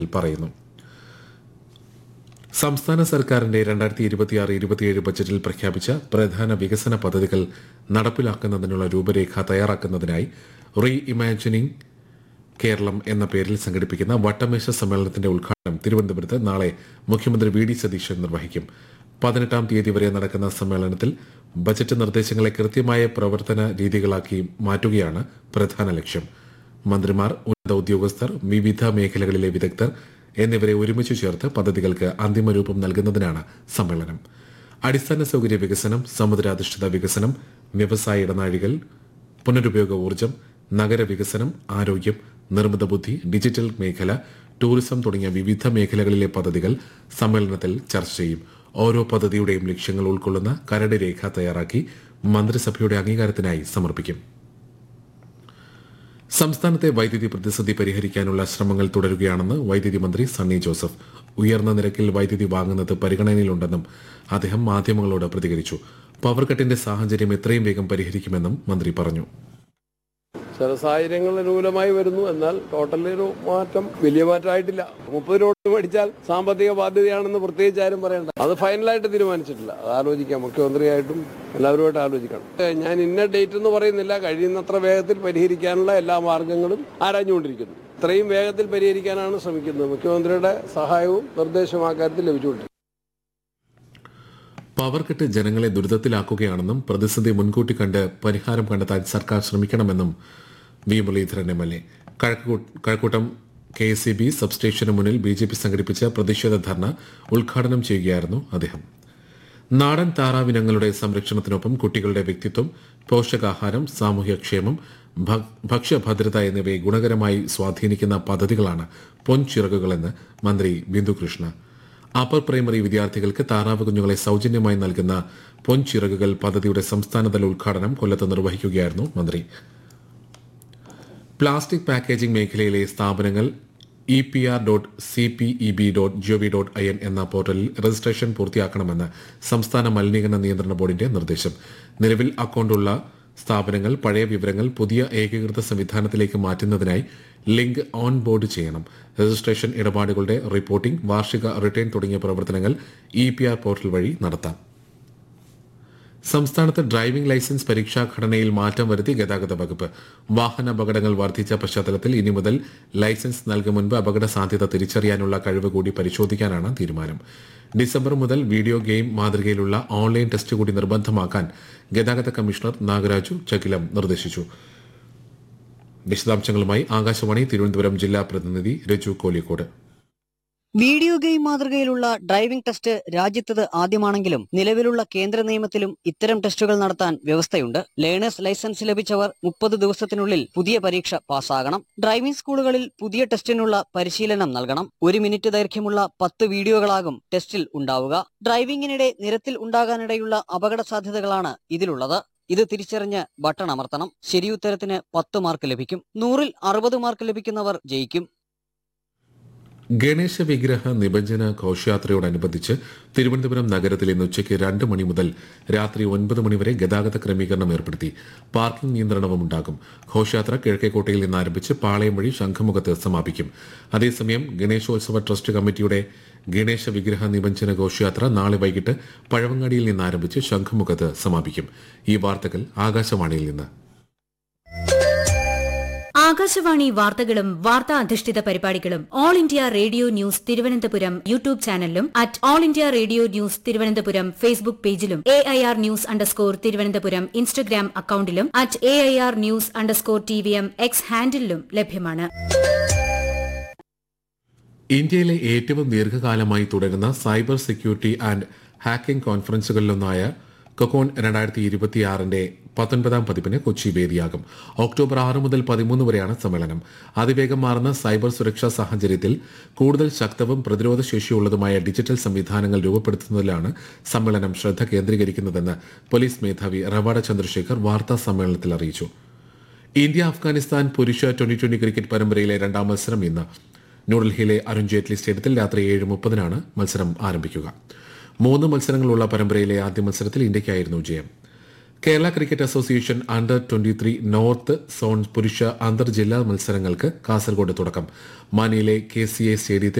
പറയുന്നു സംസ്ഥാന സർക്കാരിന്റെ രണ്ടായിരത്തി ഇരുപത്തിയാറ് ഇരുപത്തിയേഴ് ബജറ്റിൽ പ്രഖ്യാപിച്ച പ്രധാന വികസന പദ്ധതികൾ നടപ്പിലാക്കുന്നതിനുള്ള രൂപരേഖ തയ്യാറാക്കുന്നതിനായി റീ ഇമാജിനിംഗ് കേരളം എന്ന പേരിൽ സംഘടിപ്പിക്കുന്ന വട്ടമേശ സമ്മേളനത്തിന്റെ ഉദ്ഘാടനം തിരുവനന്തപുരത്ത് നാളെ മുഖ്യമന്ത്രി വി ഡി സതീശൻ നിർവഹിക്കും പതിനെട്ടാം തീയതി വരെ നടക്കുന്ന സമ്മേളനത്തിൽ ബജറ്റ് നിർദ്ദേശങ്ങളെ കൃത്യമായ പ്രവർത്തന രീതികളാക്കി മാറ്റുകയാണ് പ്രധാന ലക്ഷ്യം മന്ത്രിമാർ ഉന്നത ഉദ്യോഗസ്ഥർ വിവിധ മേഖലകളിലെ വിദഗ്ധർ എന്നിവരെ ഒരുമിച്ച് ചേർത്ത് പദ്ധതികൾക്ക് അന്തിമ രൂപം നൽകുന്നതിനാണ് സമ്മേളനം അടിസ്ഥാന സൗകര്യ വികസനം സമുദ്രാധിഷ്ഠിത വികസനം വ്യവസായ ഇടനാഴികൾ പുനരുപയോഗ ഊർജ്ജം നഗരവികസനം ആരോഗ്യം നിർമ്മിത ബുദ്ധി ഡിജിറ്റൽ മേഖല ടൂറിസം തുടങ്ങിയ വിവിധ മേഖലകളിലെ പദ്ധതികൾ സമ്മേളനത്തിൽ ചർച്ച ചെയ്യും ഓരോ പദ്ധതിയുടെയും ലക്ഷ്യങ്ങൾ ഉൾക്കൊള്ളുന്ന കരട് രേഖ തയ്യാറാക്കി മന്ത്രിസഭയുടെ അംഗീകാരത്തിനായി സമർപ്പിക്കും സംസ്ഥാനത്തെ വൈദ്യുതി പ്രതിസന്ധി പരിഹരിക്കാനുള്ള ശ്രമങ്ങൾ തുടരുകയാണെന്ന് വൈദ്യുതി മന്ത്രി സണ്ണി ജോസഫ് ഉയർന്ന നിരക്കിൽ വൈദ്യുതി വാങ്ങുന്നത് പരിഗണനയിലുണ്ടെന്നും അദ്ദേഹം മാധ്യമങ്ങളോട് പ്രതികരിച്ചു പവർ കട്ടിന്റെ സാഹചര്യം എത്രയും വേഗം പരിഹരിക്കുമെന്നും മന്ത്രി പറഞ്ഞു ചില സാഹചര്യങ്ങൾ അനുകൂലമായി വരുന്നു എന്നാൽ ടോട്ടലി ഒരു മാറ്റം വലിയ മാറ്റമായിട്ടില്ല മുപ്പത് രൂപ മേടിച്ചാൽ സാമ്പത്തിക ബാധ്യതയാണെന്ന് പ്രത്യേകിച്ച് ആരും പറയണ്ട അത് ഫൈനലായിട്ട് തീരുമാനിച്ചിട്ടില്ല അത് ആലോചിക്കാം മുഖ്യമന്ത്രിയായിട്ടും എല്ലാവരുമായിട്ട് ആലോചിക്കണം ഏ, ഞാൻ ഇന്ന ഡേറ്റ് എന്ന് പറയുന്നില്ല കഴിയുന്നത്ര വേഗത്തിൽ പരിഹരിക്കാനുള്ള എല്ലാ മാർഗങ്ങളും ആരാഞ്ഞുകൊണ്ടിരിക്കുന്നു ഇത്രയും വേഗത്തിൽ പരിഹരിക്കാനാണ് ശ്രമിക്കുന്നത് മുഖ്യമന്ത്രിയുടെ സഹായവും നിർദ്ദേശവും ആ കാര്യത്തിൽ ലഭിച്ചുകൊണ്ടിരിക്കുന്നു പവർ കട്ട് ജനങ്ങളെ ദുരിതത്തിലാക്കുകയാണെന്നും പ്രതിസന്ധി മുൻകൂട്ടി കണ്ട് പരിഹാരം കണ്ടെത്താൻ സർക്കാർ ശ്രമിക്കണമെന്നും V Muraleedharan M L A Kazhakootam K S C B സബ്സ്റ്റേഷന് മുന്നിൽ ബി ജെ പി സംഘടിപ്പിച്ച പ്രതിഷേധ ധർണ ഉദ്ഘാടനം ചെയ്യുകയായിരുന്നു അദ്ദേഹം നാടൻ താറാവിനങ്ങളുടെ സംരക്ഷണത്തിനൊപ്പം കുട്ടികളുടെ വ്യക്തിത്വം പോഷകാഹാരം സാമൂഹ്യക്ഷേമം ഭ- ഭക്ഷ്യഭദ്രത എന്നിവയെ ഗുണകരമായി സ്വാധീനിക്കുന്ന പദ്ധതികളാണ് പൊൻചിറകുകളെന്ന് മന്ത്രി ബിന്ദുകൃഷ്ണ അപ്പർ പ്രൈമറി വിദ്യാർത്ഥികൾക്ക് താറാവ് കുഞ്ഞുങ്ങളെ സൌജന്യമായി നൽകുന്ന പൊൻചിറകുകൾ പദ്ധതിയുടെ സംസ്ഥാനതല ഉദ്ഘാടനം കൊല്ലത്ത് നിർവഹിക്കുകയായിരുന്നു മന്ത്രി പ്ലാസ്റ്റിക് പാക്കേജിംഗ് മേഖലയിലെ സ്ഥാപനങ്ങൾ E P R dot C P E B dot G O V dot I N എന്ന പോർട്ടലിൽ രജിസ്ട്രേഷൻ പൂർത്തിയാക്കണമെന്ന് സംസ്ഥാന മലിനീകരണ നിയന്ത്രണ ബോർഡിന്റെ നിർദ്ദേശം നിലവിൽ അക്കൌണ്ടുള്ള സ്ഥാപനങ്ങൾ പഴയ വിവരങ്ങൾ പുതിയ ഏകീകൃത സംവിധാനത്തിലേക്ക് മാറ്റുന്നതിനായി ലിങ്ക് ഓൺ ബോർഡ് ചെയ്യണം രജിസ്ട്രേഷൻ ഇടപാടുകളുടെ റിപ്പോർട്ടിംഗ് വാർഷിക റിട്ടേൺ തുടങ്ങിയ പ്രവർത്തനങ്ങൾ ഇ പി ആർ പോർട്ടൽ വഴി നടത്താം സംസ്ഥാനത്ത് ഡ്രൈവിംഗ് ലൈസൻസ് പരീക്ഷാ ഘടനയിൽ മാറ്റം വരുത്തി ഗതാഗത വകുപ്പ് വാഹന അപകടങ്ങൾ വർദ്ധിച്ച പശ്ചാത്തലത്തിൽ ഇനി മുതൽ ലൈസൻസ് നൽകും മുൻപ് അപകട സാധ്യത തിരിച്ചറിയാനുള്ള കഴിവ് കൂടി പരിശോധിക്കാനാണ് തീരുമാനം ഡിസംബർ മുതൽ വീഡിയോ ഗെയിം മാതൃകയിലുള്ള ഓൺലൈൻ ടെസ്റ്റ് കൂടി നിർബന്ധമാക്കാൻ ഗതാഗത കമ്മീഷണർ നാഗരാജു ചകിലം നിർദ്ദേശിച്ചു വിശദാംശങ്ങളുമായി ആകാശവാണി തിരുവനന്തപുരം ജില്ലാ പ്രതിനിധി രജു കോലിക്കോട് വീഡിയോ ഗെയിം മാതൃകയിലുള്ള ഡ്രൈവിംഗ് ടെസ്റ്റ് രാജ്യത്തത് ആദ്യമാണെങ്കിലും നിലവിലുള്ള കേന്ദ്ര നിയമത്തിലും ഇത്തരം ടെസ്റ്റുകൾ നടത്താൻ വ്യവസ്ഥയുണ്ട് ലേണേഴ്സ് ലൈസൻസ് ലഭിച്ചവർ മുപ്പത് ദിവസത്തിനുള്ളിൽ പുതിയ പരീക്ഷ പാസ്സാകണം ഡ്രൈവിംഗ് സ്കൂളുകളിൽ പുതിയ ടെസ്റ്റിനുള്ള പരിശീലനം നൽകണം ഒരു മിനിറ്റ് ദൈർഘ്യമുള്ള പത്ത് വീഡിയോകളാകും ടെസ്റ്റിൽ ഉണ്ടാവുക ഡ്രൈവിംഗിനിടെ നിരത്തിൽ ഉണ്ടാകാനിടയുള്ള അപകട സാധ്യതകളാണ് ഇതിലുള്ളത് ഇത് തിരിച്ചറിഞ്ഞ് ബട്ടൺ അമർത്തണം ശരിയുത്തരത്തിന് പത്ത് മാർക്ക് ലഭിക്കും നൂറിൽ അറുപത് മാർക്ക് ലഭിക്കുന്നവർ ജയിക്കും ഗണേശ വിഗ്രഹ നിബഞ്ജന ഘോഷയാത്രയോടനുബന്ധിച്ച് തിരുവനന്തപുരം നഗരത്തിൽ ഇന്ന് ഉച്ചയ്ക്ക് രണ്ട് മണി മുതൽ രാത്രി ഒൻപത് മണിവരെ ഗതാഗത ക്രമീകരണം ഏർപ്പെടുത്തി പാർക്കിംഗ് നിയന്ത്രണവും ഉണ്ടാകും ഘോഷയാത്ര കിഴക്കേക്കോട്ടയിൽ നിന്ന് ആരംഭിച്ച് പാളയം വഴി ശംഖുമുഖത്ത് സമാപിക്കും അതേസമയം ഗണേശോത്സവ ട്രസ്റ്റ് കമ്മിറ്റിയുടെ ഗണേശ വിഗ്രഹ നിബഞ്ജന ഘോഷയാത്ര നാളെ വൈകിട്ട് പഴവങ്ങാടിയിൽ നിന്ന് ആരംഭിച്ച് ശംഖുമുഖത്ത് സമാപിക്കും ഈ വാർത്തകൾ ആകാശവാണിയിൽ നിന്ന് ആകാശവാണി വാർത്തകളും വാർത്താ അധിഷ്ഠിത പരിപാടികളും All India Radio news Thiruvananthapuram YouTube ചാനലിലും at All India Radio news Thiruvananthapuram Facebook പേജിലും A I R news underscore Thiruvananthapuram Instagram അക്കൌണ്ടിലും at A I R news underscore T V M X ഹാൻഡിലും ലഭ്യമാണ് ഇന്ത്യയിലെ ഏറ്റവും ദീർഘകാലമായി തുടരുന്ന സൈബർ സെക്യൂരിറ്റി ആൻഡ് ഹാക്കിംഗ് കോൺഫറൻസുകളിലൊന്നായ കൊക്കോൺ രണ്ടായിരത്തി ഇരുപത്തിയാറിന്റെ പത്തൊൻപതാം പതിപ്പിന് കൊച്ചി വേദിയാകും ഒക്ടോബർ ആറ് മുതൽ പതിമൂന്ന് വരെയാണ് സമ്മേളനം അതിവേഗം മാറുന്ന സൈബർ സുരക്ഷാ സാഹചര്യത്തിൽ കൂടുതൽ ശക്തവും പ്രതിരോധ ശേഷിയുള്ളതുമായ ഡിജിറ്റൽ സംവിധാനങ്ങൾ രൂപപ്പെടുത്തുന്നതിലാണ് സമ്മേളനം ശ്രദ്ധ കേന്ദ്രീകരിക്കുന്നതെന്ന് പോലീസ് മേധാവി റവാഡ ചന്ദ്രശേഖർ വാർത്താ സമ്മേളനത്തിൽ അറിയിച്ചു ഇന്ത്യ അഫ്ഗാനിസ്ഥാൻ പുരുഷ ട്വന്റി ട്വന്റി ക്രിക്കറ്റ് പരമ്പരയിലെ രണ്ടാം മത്സരം ഇന്ന് ന്യൂഡൽഹിയിലെ അരുൺ ജെയ്റ്റ്ലി സ്റ്റേഡിയത്തിൽ രാത്രി ഏഴ് മുപ്പതിനാണ് മത്സരം ആരംഭിക്കുക മൂന്ന് മത്സരങ്ങളുള്ള പരമ്പരയിലെ ആദ്യ മത്സരത്തിൽ ഇന്ത്യയ്ക്കായിരുന്നു ജയം Kerala cricket association under 23 north zone പുരുഷ അന്തർ ജില്ലാ മത്സരങ്ങൾക്ക് കാസർഗോഡ് തുടക്കം മാനിയിലെ കെ സി എ സ്റ്റേഡിയത്തിൽ